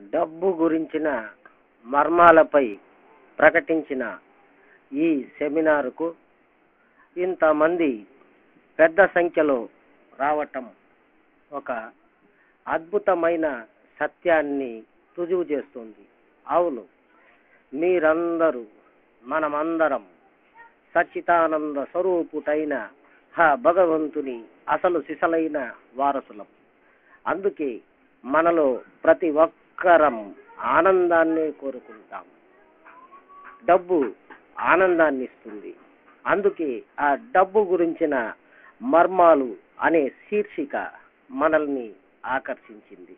డబ్బు గురించిన మర్మాలపై ప్రకటించిన ఈ సెమినారుకు ఇంతమంది పెద్ద సంఖ్యలో రావటం ఒక అద్భుతమైన సత్యాన్ని రుజువు చేస్తుంది అవును మీరందరూ మనమందరం సచ్చితానంద స్వరూపుటైన ఆ భగవంతుని అసలు సిసలైన వారసులం అందుకే మనలో ప్రతి ఒక్కరం ఆనందాన్నే కోరుకుంటాం డబ్బు ఆనందాన్ని ఇస్తుంది అందుకే ఆ డబ్బు గురించిన మర్మాలు అనే శీర్షిక మనల్ని ఆకర్షించింది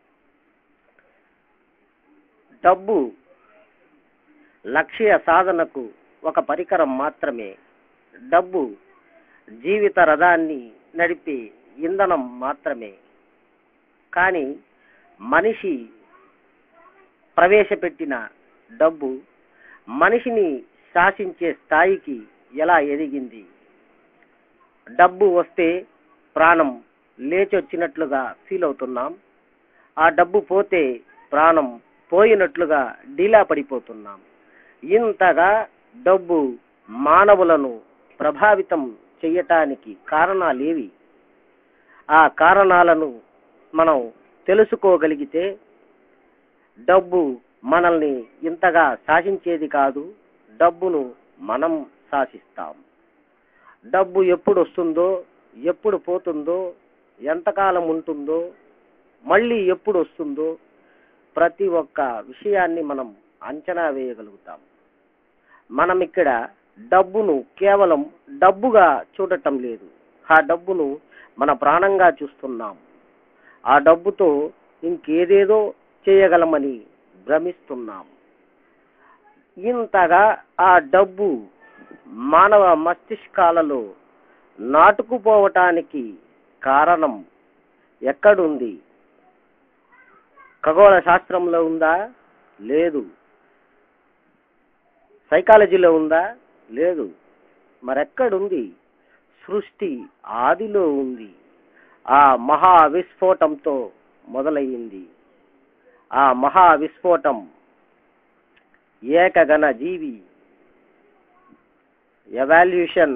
డబ్బు లక్ష్య సాధనకు ఒక పరికరం మాత్రమే డబ్బు జీవిత రథాన్ని నడిపే ఇంధనం మాత్రమే కానీ మనిషి ప్రవేశపెట్టిన డబ్బు మనిషిని శాసించే స్థాయికి ఎలా ఎదిగింది డబ్బు వస్తే ప్రాణం లేచొచ్చినట్లుగా ఫీల్ అవుతున్నాం ఆ డబ్బు పోతే ప్రాణం పోయినట్లుగా డీలా పడిపోతున్నాం ఇంతగా డబ్బు మానవులను ప్రభావితం చెయ్యటానికి కారణాలేవి ఆ కారణాలను మనం తెలుసుకోగలిగితే డబ్బు మనల్ని ఇంతగా శాసించేది కాదు డబ్బును మనం శాసిస్తాం డబ్బు ఎప్పుడు వస్తుందో ఎప్పుడు పోతుందో ఎంతకాలం ఉంటుందో మళ్ళీ ఎప్పుడు వస్తుందో ప్రతి ఒక్క విషయాన్ని మనం అంచనా వేయగలుగుతాం మనం ఇక్కడ డబ్బును కేవలం డబ్బుగా చూడటం లేదు ఆ డబ్బును మన ప్రాణంగా చూస్తున్నాం ఆ డబ్బుతో ఇంకేదేదో చేయగలమని భ్రమిస్తున్నాం ఇంతగా ఆ డబ్బు మానవ మస్తిష్కాలలో నాటుకుపోవటానికి కారణం ఎక్కడుంది ఖగోళ శాస్త్రంలో ఉందా లేదు సైకాలజీలో ఉందా లేదు మరెక్కడుంది సృష్టి ఆదిలో ఉంది ఆ మహా విస్ఫోటంతో మొదలయ్యింది ఆ మహా విస్ఫోటం ఏకగణ జీవి ఎవాల్యూషన్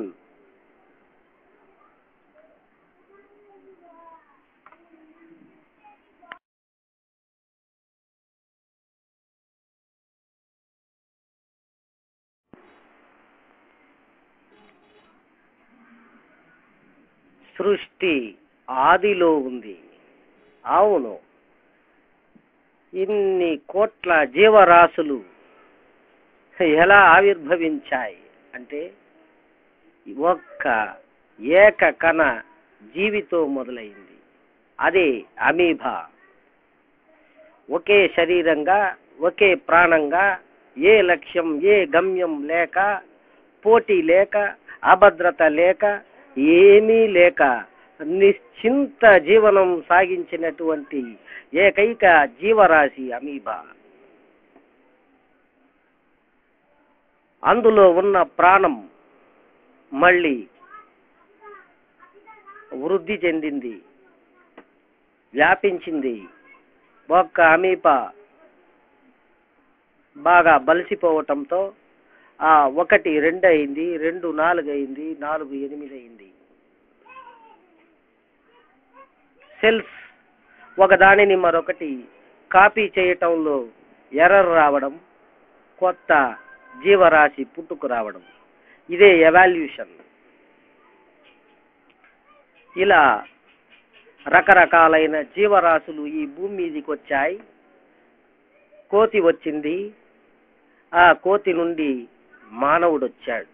సృష్టి ఆదిలో ఉంది అవును ఇన్ని కోట్ల జీవరాశులు ఎలా ఆవిర్భవించాయి అంటే ఒక్క ఏక కణ జీవితో మొదలైంది అదే అమీబా ఒకే శరీరంగా ఒకే ప్రాణంగా ఏ లక్ష్యం ఏ గమ్యం లేక పోటీ లేక అభద్రత లేక ఏమీ లేక నిశ్చింత జీవనం సాగించినటువంటి ఏకైక జీవరాశి అమీబా అందులో ఉన్న ప్రాణం మళ్ళీ వృద్ధి చెందింది వ్యాపించింది ఒక్క అమీపా బాగా బలిసిపోవటంతో ఆ ఒకటి రెండు అయింది రెండు నాలుగు అయింది నాలుగు ఎనిమిది అయింది సెల్స్ ఒకదానిని మరొకటి కాపీ చేయటంలో ఎర్రర్ రావడం కొత్త జీవరాశి పుట్టుకు రావడం ఇదే ఎవాల్యూషన్ ఇలా రకరకాలైన జీవరాశులు ఈ భూమి మీదకి వచ్చాయి కోతి వచ్చింది ఆ కోతి నుండి మానవుడు వచ్చాడు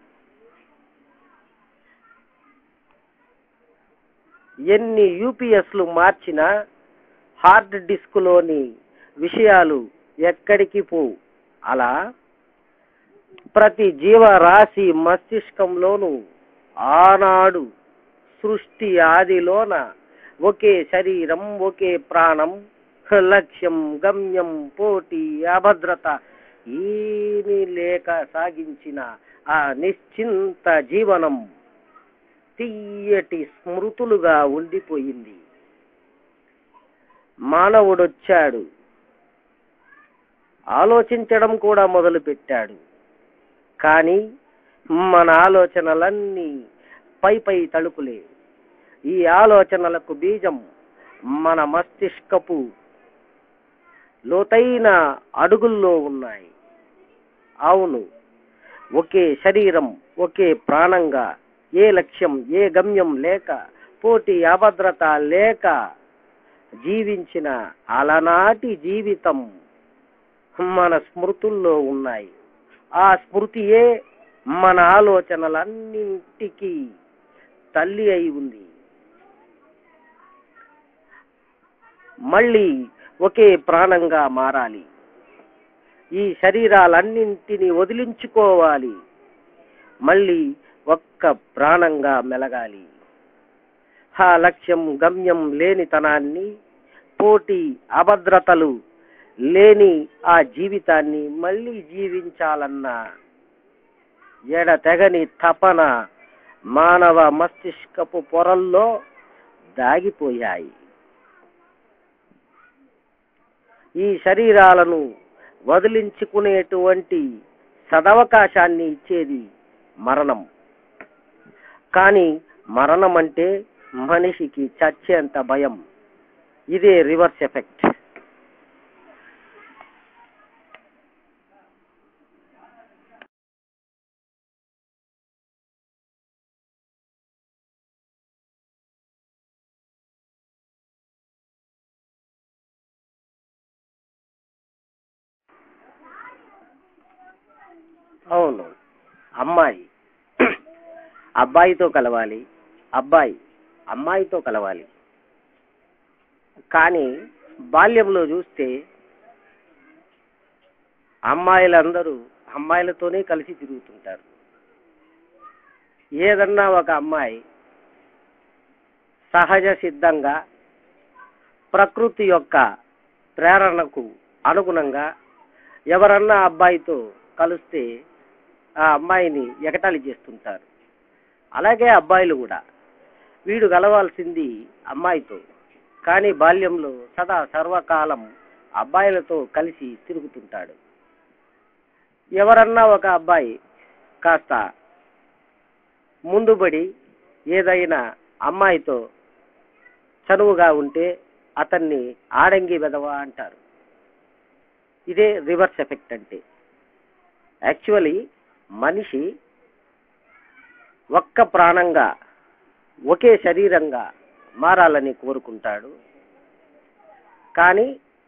ఎన్ని యూపీఎస్లు మార్చినా హార్డ్ డిస్క్లోని విషయాలు ఎక్కడికి పోవు అలా ప్రతి జీవరాశి మస్తిష్కంలోనూ ఆనాడు సృష్టి ఆదిలోన ఒకే శరీరం ఒకే ప్రాణం లక్ష్యం గమ్యం పోటీ అభద్రత ఏమీ లేక సాగించిన ఆ నిశ్చింత జీవనం తీయటి స్మృతులుగా ఉండిపోయింది మానవుడొచ్చాడు ఆలోచించడం కూడా మొదలుపెట్టాడు కానీ మన ఆలోచనలన్నీ పై పై తలుపులే ఈ ఆలోచనలకు బీజం మన మస్తిష్కపు లోతైన అడుగుల్లో ఉన్నాయి అవును ఒకే శరీరం ఒకే ప్రాణంగా ఏ లక్ష్యం ఏ గమ్యం లేక పోటీ అభద్రత లేక జీవించిన అలనాటి జీవితం మన స్మృతుల్లో ఉన్నాయి ఆ స్మృతియే మన ఆలోచనలన్నింటికి తల్లి అయి ఉంది మళ్ళీ ఒకే ప్రాణంగా మారాలి ఈ శరీరాలన్నింటినీ వదిలించుకోవాలి మళ్ళీ ఒక్క ప్రాణంగా మెలగాలి ఆ లక్ష్యం గమ్యం లేనితనాన్ని పోటీ అభద్రతలు లేని ఆ జీవితాన్ని మళ్ళీ జీవించాలన్న ఎడతెగని తపన మానవ మస్తిష్కపు పొరల్లో దాగిపోయాయి ఈ శరీరాలను వదిలించుకునేటువంటి సదవకాశాన్ని ఇచ్చేది మరణం కానీ మరణం అంటే మనిషికి చచ్చేంత భయం ఇదే రివర్స్ ఎఫెక్ట్ అవును అమ్మాయి అబ్బాయితో కలవాలి అబ్బాయి అమ్మాయితో కలవాలి కానీ బాల్యంలో చూస్తే అమ్మాయిలందరూ అమ్మాయిలతోనే కలిసి తిరుగుతుంటారు ఏదన్నా ఒక అమ్మాయి సహజ సిద్ధంగా ప్రకృతి యొక్క ప్రేరణకు అనుగుణంగా ఎవరన్నా అబ్బాయితో కలిస్తే ఆ అమ్మాయిని ఎగటాళి చేస్తుంటారు అలాగే అబ్బాయిలు కూడా వీడు కలవాల్సింది అమ్మాయితో కానీ బాల్యంలో సదా సర్వకాలం అబ్బాయిలతో కలిసి తిరుగుతుంటాడు ఎవరన్నా ఒక అబ్బాయి కాస్త ముందుబడి ఏదైనా అమ్మాయితో చనువుగా ఉంటే అతన్ని ఆడంగి వెదవ అంటారు ఇదే రివర్స్ ఎఫెక్ట్ అంటే యాక్చువల్లీ మనిషి ఒక్క ప్రాణంగా ఒకే శరీరంగా మారాలని కోరుకుంటాడు కానీ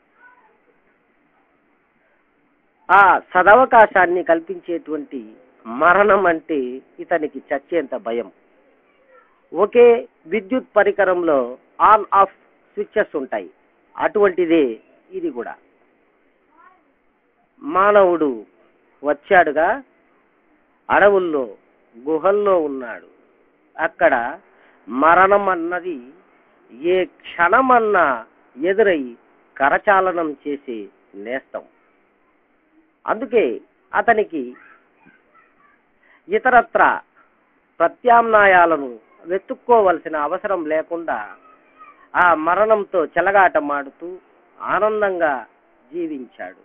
ఆ సదవకాశాన్ని కల్పించేటువంటి మరణం అంటే ఇతనికి చచ్చేంత భయం ఒకే విద్యుత్ పరికరంలో ఆన్ ఆఫ్ స్విచ్చెస్ ఉంటాయి అటువంటిదే ఇది కూడా మానవుడు వచ్చాడుగా అడవుల్లో గుహల్లో ఉన్నాడు అక్కడ మరణం అన్నది ఏ క్షణమన్నా ఎదురై కరచాలనం చేసే నేస్తం అందుకే అతనికి ఇతరత్ర ప్రత్యామ్నాయాలను వెతుక్కోవలసిన అవసరం లేకుండా ఆ మరణంతో చెలగాటమాడుతూ ఆనందంగా జీవించాడు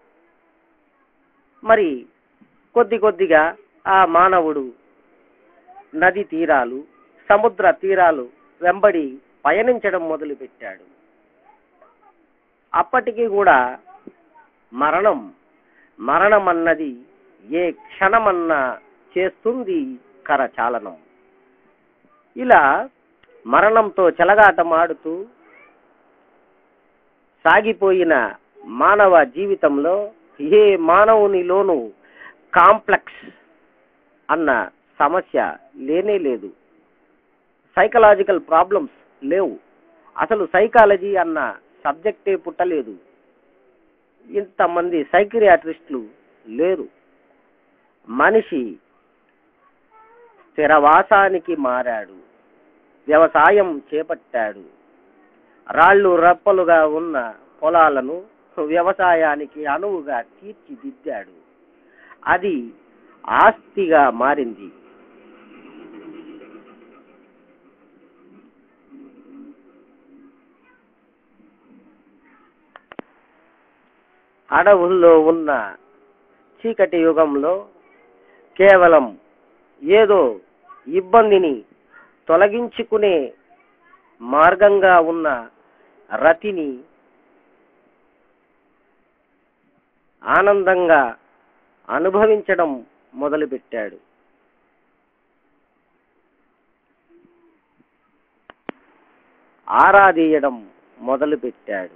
మరి కొద్ది కొద్దిగా ఆ మానవుడు నది తీరాలు సముద్ర తీరాలు వెంబడి పయనించడం మొదలుపెట్టాడు అప్పటికి కూడా మరణం మరణం అన్నది ఏ క్షణమన్నా చేస్తుంది కరచాలనం ఇలా మరణంతో చెలగాటమాడుతూ సాగిపోయిన మానవ జీవితంలో ఏ మానవునిలోనూ కాంప్లెక్స్ అన్న సమస్య లేనే లేదు సైకలాజికల్ ప్రాబ్లమ్స్ లేవు అసలు సైకాలజీ అన్న సబ్జెక్టే పుట్టలేదు ఇంతమంది సైకియాట్రిస్టులు లేరు మనిషి స్థిరవాసానికి మారాడు వ్యవసాయం చేపట్టాడు రాళ్ళు రప్పలుగా ఉన్న పొలాలను వ్యవసాయానికి అనువుగా తీర్చిదిద్దాడు అది ఆస్తిగా మారింది అడవుల్లో ఉన్న చీకటి యుగంలో కేవలం ఏదో ఇబ్బందిని తొలగించుకునే మార్గంగా ఉన్న రతిని ఆనందంగా అనుభవించడం మొదలుపెట్టాడు ఆరాధీయడం మొదలుపెట్టాడు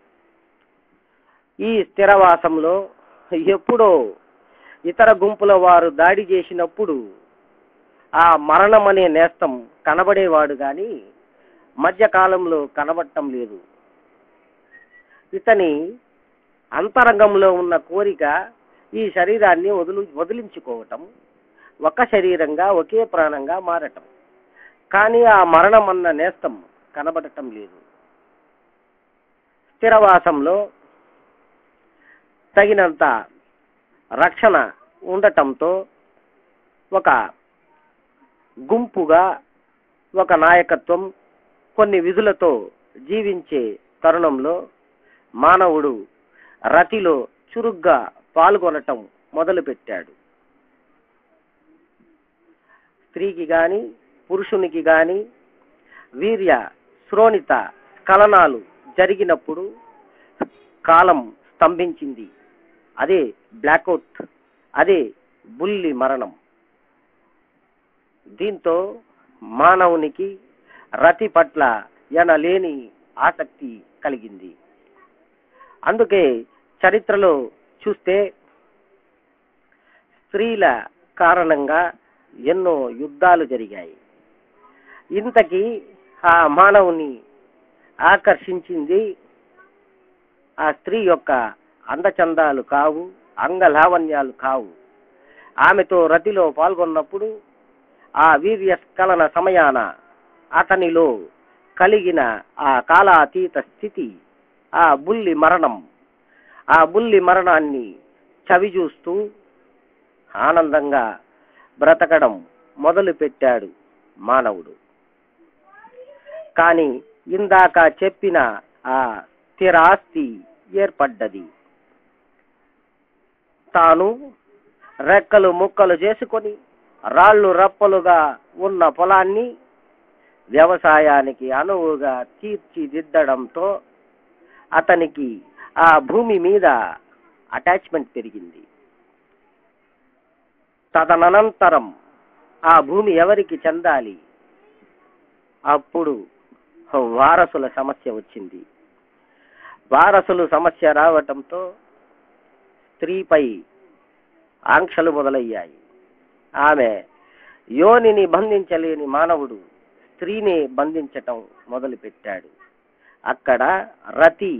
ఈ స్థిరవాసంలో ఎప్పుడో ఇతర గుంపుల వారు దాడి చేసినప్పుడు ఆ మరణం అనే నేస్తం కనబడేవాడు కానీ మధ్యకాలంలో కనబడటం లేదు ఇతని అంతరంగంలో ఉన్న కోరిక ఈ శరీరాన్ని వదులు వదిలించుకోవటం ఒక శరీరంగా ఒకే ప్రాణంగా మారటం కానీ ఆ మరణం అన్న నేస్తం కనబడటం లేదు స్థిరవాసంలో తగినంత రక్షణ ఉండటంతో ఒక గుంపుగా ఒక నాయకత్వం కొన్ని విధులతో జీవించే తరుణంలో మానవుడు రతిలో చురుగ్గా పాల్గొనటం మొదలుపెట్టాడు స్త్రీకి గాని పురుషునికి గాని వీర్య శ్రోణిత కలనాలు జరిగినప్పుడు కాలం స్తంభించింది అదే బ్లాక్అవుట్ అదే బుల్లి మరణం దీంతో మానవునికి రతి పట్ల ఎనలేని ఆసక్తి కలిగింది అందుకే చరిత్రలో చూస్తే స్త్రీల కారణంగా ఎన్నో యుద్ధాలు జరిగాయి ఇంతకీ ఆ మానవుని ఆకర్షించింది ఆ స్త్రీ యొక్క అందచందాలు కావు అంగలావణ్యాలు కావు ఆమెతో రతిలో పాల్గొన్నప్పుడు ఆ వీర్యస్ఖలన సమయాన అతనిలో కలిగిన ఆ కాలాతీత స్థితి ఆ బుల్లి మరణం ఆ బుల్లి మరణాన్ని చవిచూస్తూ ఆనందంగా బ్రతకడం మొదలు పెట్టాడు మానవుడు కానీ ఇందాక చెప్పిన ఆ స్థిరాస్తి ఏర్పడ్డది తాను రెక్కలు ముక్కలు చేసుకొని రాళ్ళు రప్పలుగా ఉన్న పొలాన్ని వ్యవసాయానికి అనువుగా తీర్చిదిద్దడంతో అతనికి ఆ భూమి మీద అటాచ్మెంట్ పెరిగింది తదనంతరం ఆ భూమి ఎవరికి చెందాలి అప్పుడు వారసుల సమస్య వచ్చింది వారసులు సమస్య రావటంతో స్త్రీపై ఆంక్షలు మొదలయ్యాయి ఆమె యోనిని బంధించలేని మానవుడు స్త్రీని బంధించటం మొదలుపెట్టాడు అక్కడ రతి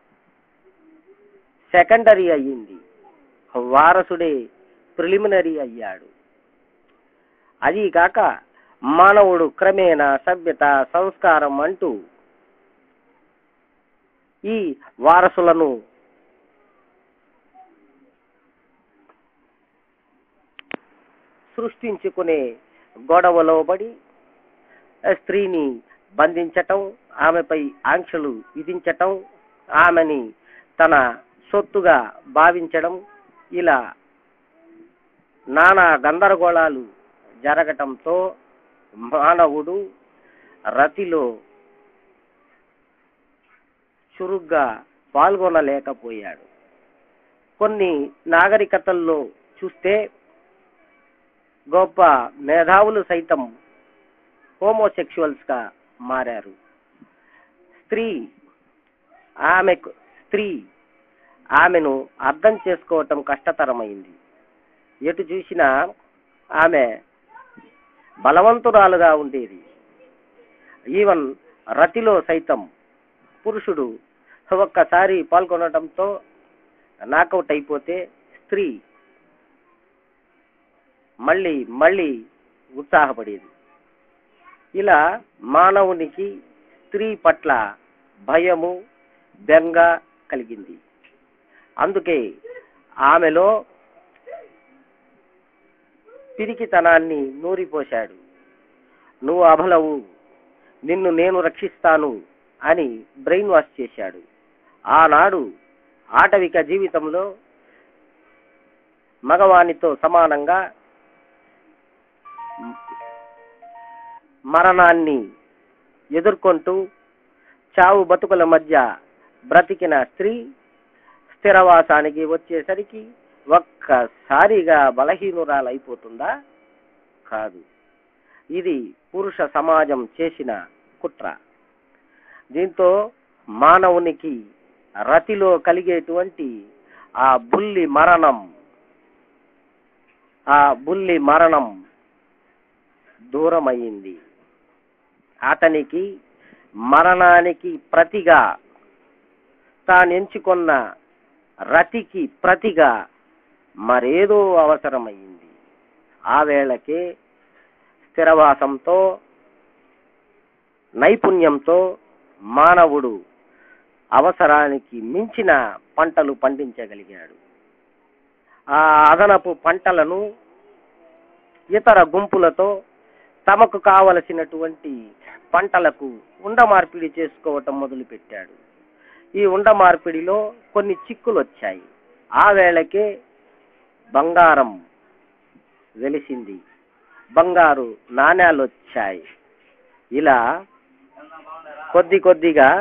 సెకండరీ అయ్యింది వారసుడే ప్రిలిమినరీ అయ్యాడు అది కాక మానవుడు క్రమేణా సభ్యత సంస్కారం అంటూ ఈ వారసులను సృష్టించుకునే గొడవలో పడి స్త్రీని బంధించటం ఆమెపై ఆంక్షలు విధించటం ఆమెని తన సొత్తుగా భావించడం ఇలా నానా గందరగోళాలు జరగటంతో మానవుడు రతిలో చురుగ్గా పాల్గొనలేకపోయాడు కొన్ని నాగరికతల్లో చూస్తే గొప్ప మేధావులు సైతం హోమోసెక్షువల్స్గా మారారు స్త్రీ ఆమెకు స్త్రీ ఆమెను అర్థం చేసుకోవటం కష్టతరమైంది ఎటు చూసినా ఆమె బలవంతురాలుగా ఉండేది ఈవెన్ రతిలో సైతం పురుషుడు ఒక్కసారి పాల్గొనడంతో నాకౌట్ అయిపోతే స్త్రీ మళ్ళీ మళ్ళీ ఉత్సాహపడేది ఇలా మానవునికి స్త్రీ పట్ల భయము బెంగ కలిగింది అందుకే ఆమెలో పిరికితనాన్ని నూరిపోశాడు నువ్వు అబలవు నిన్ను నేను రక్షిస్తాను అని బ్రెయిన్ వాష్ చేశాడు ఆనాడు ఆటవిక జీవితంలో మగవానితో సమానంగా మరణాన్ని ఎదుర్కొంటూ చావు బతుకుల మధ్య బ్రతికిన స్త్రీ స్థిరవాసానికి వచ్చేసరికి ఒక్కసారిగా బలహీనురాలైపోతుందా కాదు ఇది పురుష సమాజం చేసిన కుట్ర దీంతో మానవునికి రతిలో కలిగేటువంటి ఆ బుల్లి మరణం ఆ బుల్లి మరణం దూరమయ్యింది అతనికి మరణానికి ప్రతిగా తాను ఎంచుకున్న రతికి ప్రతిగా మరేదో అవసరమయ్యింది ఆ వేళకే స్థిరవాసంతో నైపుణ్యంతో మానవుడు అవసరానికి మించిన పంటలు పండించగలిగాడు ఆ అదనపు పంటలను ఇతర గుంపులతో తమకు కావలసినటువంటి పంటలకు ఉండ మార్పిడి చేసుకోవటం మొదలుపెట్టాడు ఈ ఉండ మార్పిడిలో కొన్ని చిక్కులు వచ్చాయి ఆ వేళకే బంగారం వెలిసింది బంగారు నాణ్యాలు వచ్చాయి ఇలా కొద్ది కొద్దిగా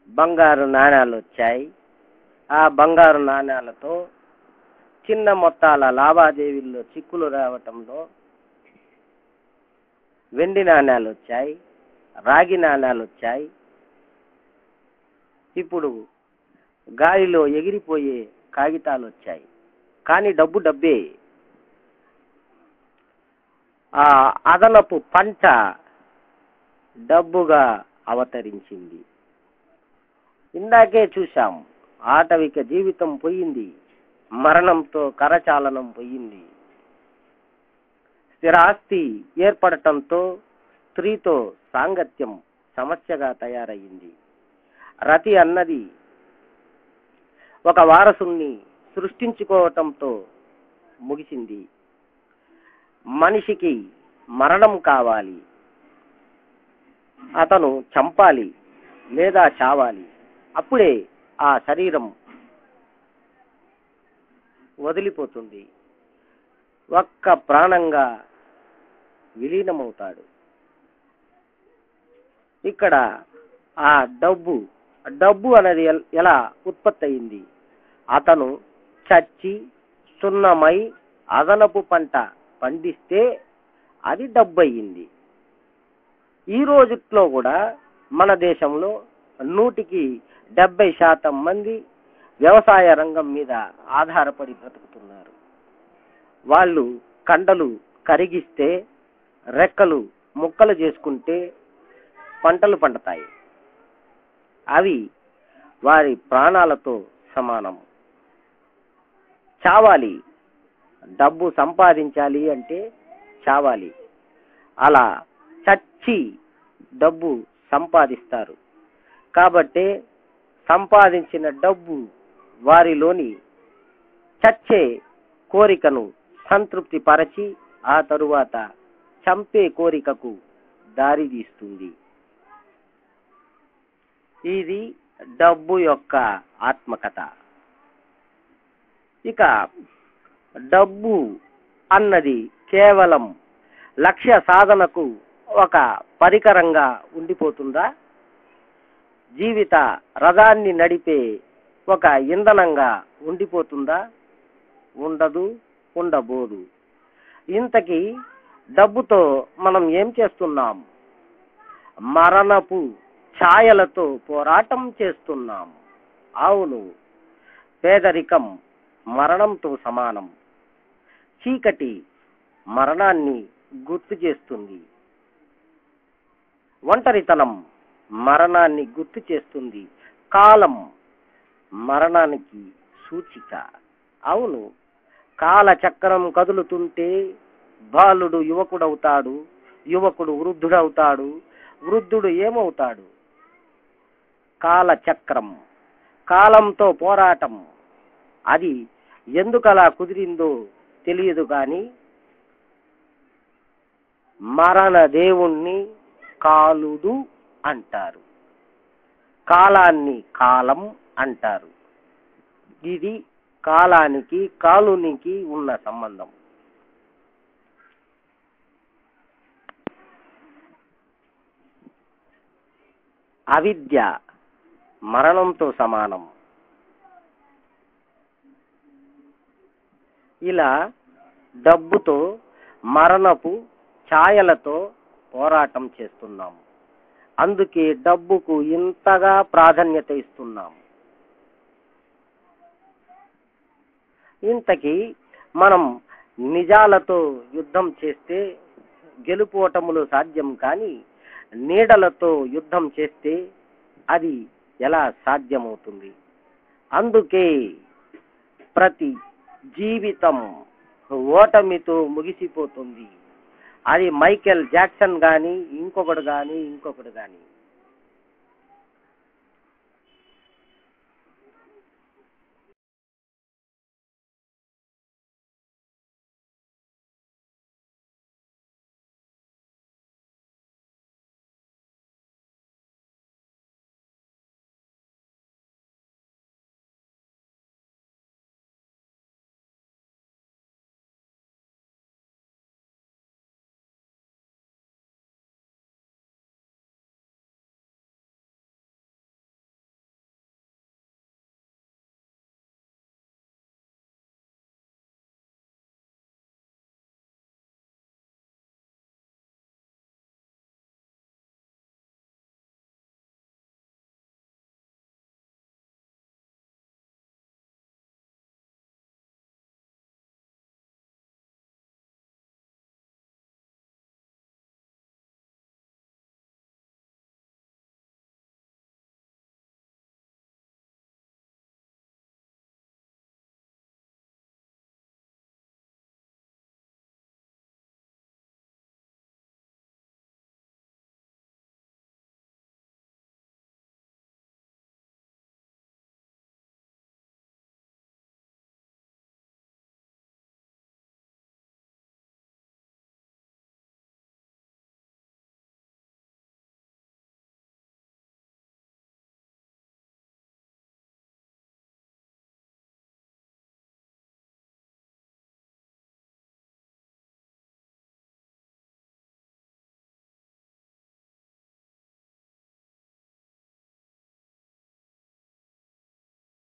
బంగారు నాణ్యాలు వచ్చాయి ఆ బంగారు నాణ్యాలతో చిన్న మొత్తాల లావాదేవీల్లో చిక్కులు రావటంలో వెండి నాణ్యాలు వచ్చాయి రాగి నాణ్యాలు వచ్చాయి ఇప్పుడు గాలిలో ఎగిరిపోయే కాగితాలు వచ్చాయి కానీ డబ్బు డబ్బే ఆ అదనపు పంట డబ్బుగా అవతరించింది ఇందాకే చూశాం ఆటవిక జీవితం పోయింది మరణంతో కరచాలనం పోయింది స్థిరాస్తి ఏర్పడటంతో స్త్రీతో సాంగత్యం సమస్యగా తయారయ్యింది రతి అన్నది ఒక వారసుని సృష్టించుకోవటంతో ముగిసింది మనిషికి మరణం కావాలి అతను చంపాలి లేదా చావాలి అప్పుడే ఆ శరీరం వదిలిపోతుంది ఒక్క ప్రాణంగా విలీనమవుతాడు ఇక్కడ ఆ డబ్బు డబ్బు అనేది ఎల్- ఎలా ఉత్పత్తి అయింది అతను చచ్చి సున్నమై అదనపు పంట పండిస్తే అది డబ్బు అయ్యింది ఈ రోజుట్లో కూడా మన దేశంలో నూటికి డెబ్బై శాతం మంది వ్యవసాయ రంగం మీద ఆధారపడి బ్రతుకుతున్నారు వాళ్ళు కండలు కరిగిస్తే రెక్కలు ముక్కలు చేసుకుంటే పంటలు పండుతాయి అవి వారి ప్రాణాలతో సమానం చావాలి డబ్బు సంపాదించాలి అంటే చావాలి అలా చచ్చి డబ్బు సంపాదిస్తారు కాబట్టే సంపాదించిన డబ్బు వారిలోని చచ్చే కోరికను సంతృప్తి పరచి ఆ తరువాత చంపే కోరికకు దారి తీస్తుంది ఇది డబ్బు యొక్క ఆత్మకథ ఇక డబ్బు అన్నది కేవలం లక్ష్య సాధనకు ఒక పరికరంగా ఉండిపోతుందా జీవిత రథాన్ని నడిపే ఒక ఇంధనంగా ఉండిపోతుందా ఉండదు ఉండబోదు ఇంతకీ డబ్బుతో మనం ఏం చేస్తున్నాం మరణపు ఛాయలతో పోరాటం చేస్తున్నాం అవును పేదరికం మరణంతో సమానం చీకటి మరణాన్ని గుర్తు చేస్తుంది ఒంటరితనం మరణాన్ని గుర్తు చేస్తుంది కాలం మరణానికి సూచిక అవును కాల చక్రం కదులుతుంటే బాలుడు యువకుడవుతాడు యువకుడు వృద్ధుడవుతాడు వృద్ధుడు ఏమవుతాడు కాల చక్రం కాలంతో పోరాటం అది ఎందుకలా కుదిరిందో తెలియదు కానీ మరణ దేవుణ్ణి కాలుడు అంటారు కాలాన్ని కాలం అంటారు ఇది కాలానికి కాలునికి ఉన్న సంబంధం అవిద్య మరణంతో సమానం ఇలా డబ్బుతో మరణపు ఛాయలతో పోరాటం చేస్తున్నాం అందుకే డబ్బుకు ఇంతగా ప్రాధాన్యత ఇస్తున్నాం ఇంతకీ మనం నిజాలతో యుద్ధం చేస్తే గెలుపోటములు సాధ్యం కానీ నీడలతో యుద్ధం చేస్తే అది ఎలా సాధ్యమవుతుంది అందుకే ప్రతి జీవితం ఓటమితో ముగిసిపోతుంది అది మైకేల్ జాక్సన్ కానీ ఇంకొకడు కానీ ఇంకొకడు కానీ